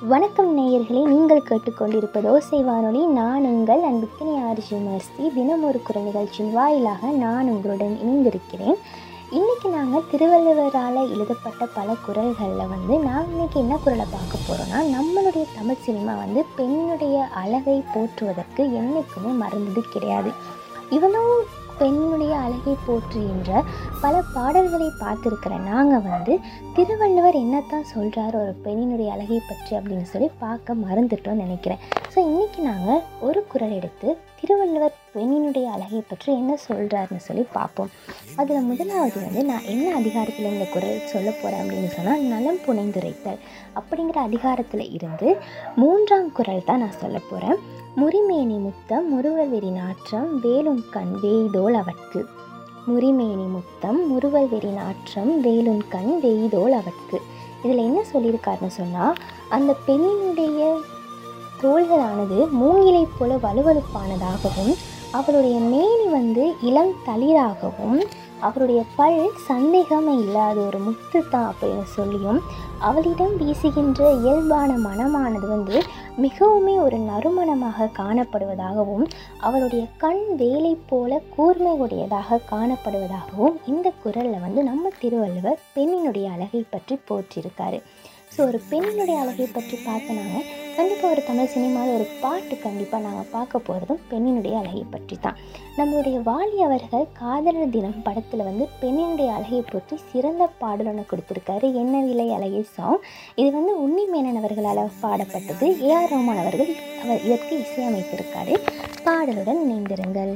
வணக்கம் நேயர்களே நீங்கள் கேட்டுக்கொண்டிருப்பது ஓசை வானொலி நான் உங்கள் அன்புக்கினி ஆர்ஜி மர்சி தினம் ஒரு குரல் நிகழ்ச்சியின் வாயிலாக நான் உங்களுடன் இணைந்திருக்கிறேன் இன்றைக்கி நாங்கள் திருவள்ளுவரால் எழுதப்பட்ட பல குரல்களில் வந்து நான் இன்றைக்கி என்ன குரலை பார்க்க போகிறோன்னா நம்மளுடைய தமிழ் சினிமா வந்து பெண்ணுடைய அழகை போற்றுவதற்கு என்றைக்குமே மறந்தது கிடையாது இவ்வளோ பெண்ணுடைய அழகை போற்றுகின்ற பல பாடல்களை பார்த்துருக்கிற நாங்கள் வந்து திருவள்ளுவர் என்னத்தான் சொல்கிறாரு ஒரு பெண்ணினுடைய அழகை பற்றி அப்படின்னு சொல்லி பார்க்க மறந்துட்டோம்னு நினைக்கிறேன் ஸோ இன்றைக்கி நாங்கள் ஒரு குரல் எடுத்து திருவள்ளுவர் பெண்ணினுடைய அழகை பற்றி என்ன சொல்கிறாருன்னு சொல்லி பார்ப்போம் அதில் முதலாவது வந்து நான் என்ன அதிகாரத்தில் இந்த குரல் சொல்ல போகிறேன் அப்படின்னு சொன்னால் நலம் புனைந்துரைத்தல் அப்படிங்கிற அதிகாரத்தில் இருந்து மூன்றாம் குரல் தான் நான் சொல்ல போகிறேன் முறிமேனி முத்தம் முறுவல் வெறி நாற்றம் வேலுன் கண் வேய்தோல் அவட்கு முறிமேனி முத்தம் முறுவல் வெறி நாற்றம் வேலுன் கண் வேய்தோல் அவட்கு இதில் என்ன சொல்லியிருக்காருன்னு சொன்னால் அந்த பெண்ணினுடைய தோள்களானது மூங்கிலை போல வலுவலுப்பானதாகவும் அவளுடைய மேனி வந்து இளம் தளிராகவும் அவருடைய பல் சந்தேகமே இல்லாத ஒரு முத்து தான் அப்படின்னு சொல்லியும் அவளிடம் வீசுகின்ற இயல்பான மனமானது வந்து மிகவுமே ஒரு நறுமணமாக காணப்படுவதாகவும் அவளுடைய கண் வேலை போல கூர்மை உடையதாக காணப்படுவதாகவும் இந்த குரலில் வந்து நம்ம திருவள்ளுவர் பெண்ணினுடைய அழகை பற்றி போற்றியிருக்காரு ஸோ ஒரு பெண்ணினுடைய அழகை பற்றி பார்த்தனாங்க கண்டிப்பாக ஒரு தமிழ் சினிமாவில் ஒரு பாட்டு கண்டிப்பாக நாங்கள் பார்க்க போகிறதும் பெண்ணினுடைய அழகை பற்றி தான் நம்மளுடைய வாலி அவர்கள் காதலர் தினம் படத்தில் வந்து பெண்ணினுடைய அழகை பற்றி சிறந்த பாடல் ஒன்று கொடுத்துருக்காரு என்ன விலை அழகை சாங் இது வந்து உன்னி மேனன் அவர்களால் பாடப்பட்டது ஏஆர் ரஹ்மான் அவர்கள் அவர் இதற்கு இசையமைத்திருக்காரு பாடலுடன் இணைந்திருங்கள்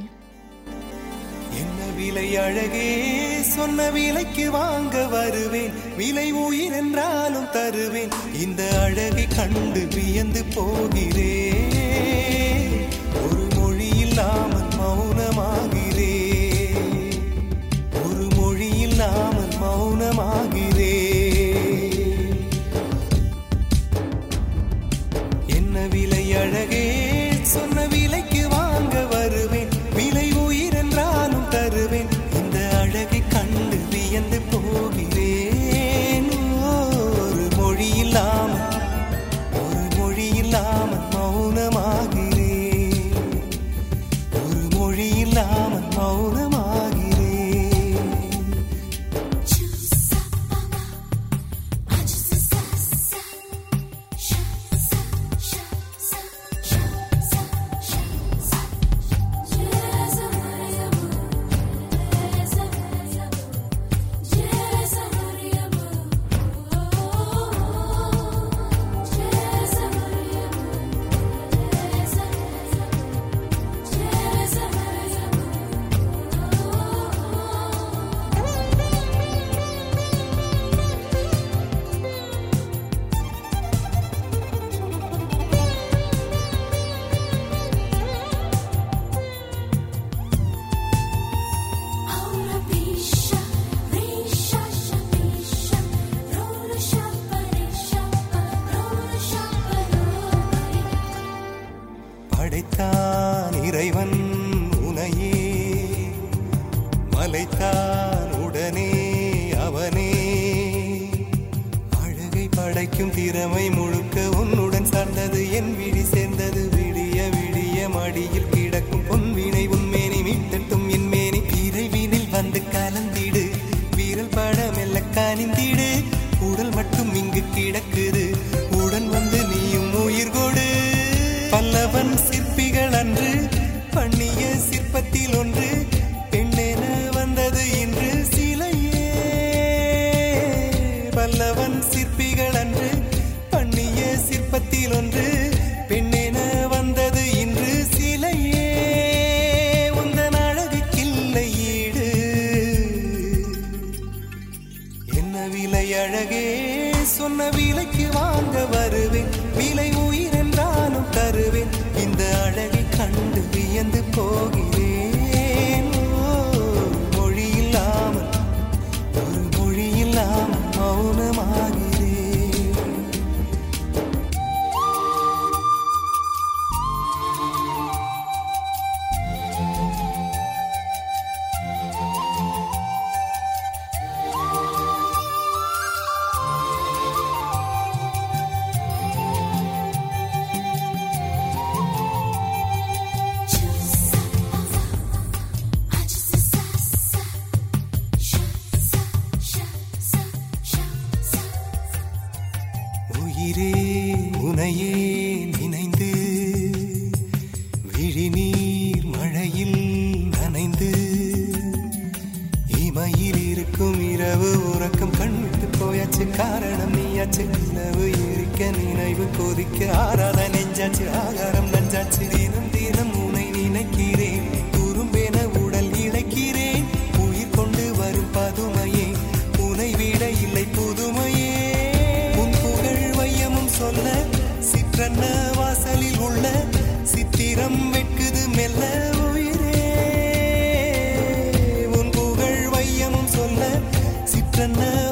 என்ன விலை அழகே சொன்ன விலைக்கு வாங்க வருவேன் விலை உயிர் என்றாலும் தருவேன் இந்த அழகை கண்டு வியந்து போகிறேன் ஒரு மொழி இல்லாமல் மௌனமாகிறேன் ஒரு மொழி இல்லாமல் மௌனமாகிறேன் என்ன விலை அழகே சொன்ன விலைக்கு வாங்க வருவேன் விலை உயிர் என்றாலும் தருவேன் இந்த அழகை கண்டு வியந்து போகிறேன் ஒரு மொழி இல்லாமல் ஒரு மொழி இல்லாமல் மௌனமாகிறேன் ஒரு மொழி இல்லாமல் மௌனமாகிறேன் படைத்தான் இறைவன் உனையே மலைத்தான் உடனே அவனே அழகை படைக்கும் திறமை முழுக்க உன்னுடன் சார்ந்தது என் விழி சேர்ந்தது விடிய விடிய மடியில் கிடக்கும் பொன்வினை உன்மேனி மீட்டட்டும் என் மேனி விரைவினில் வந்து கலந்திடு வீரல் பட மெல்ல கனிந்திடு உடல் மட்டும் இங்கு கிடக்குது உடன் வந்து நீயும் உயிர் கொடு பல்லவன் சிற்பிகள் அன்று பண்ணிய சிற்பத்தில் ஒன்று பெண்ணென வந்தது இன்று சிலையே பல்லவன் சிற்பிகள் அன்று பண்ணிய சிற்பத்தில் ஒன்று பெண்ணென வந்தது இன்று சிலையே உந்தன் அழகுக்கில்லை ஈடு என்ன விலை அழகே சொன்ன விலைக்கு வாங்க வருவேன் விலை உயிர் என்றாலும் தருவேன் இந்த அழகை கண்டு வியந்து போகிறேன் ஓ, மொழி இல்லாமல் ஒரு மொழி இல்லாமல் மௌனமாகிறேன் ஆ உயிரே உனையே நினைந்து விழிநீர் மழையில் நனைந்து இமையில் இருக்கும் இரவு உறக்கம் கண் விட்டு போயாச்சு காரணம் நீயாச்சு நிலவு எரிக்க நினைவு கொதிக்க ஆறாத நெஞ்சாச்சு ஆகாரம் நஞ்சாச்சு தினம் தினம் உனை நினைக்கிறேன் குறும்பென உடல் இழைக்கிறேன் உயிர் கொண்டு வரும் பதுமையே உனை விட இல்லை புதுமையே உன் புகழ் வையமும் சொல்ல சிற்றன்ன வாசலில் உள்ள சித்திரம் வெட்குது மெல்ல உயிரே உன் புகழ் வையமும் சொல்ல சிற்றன்ன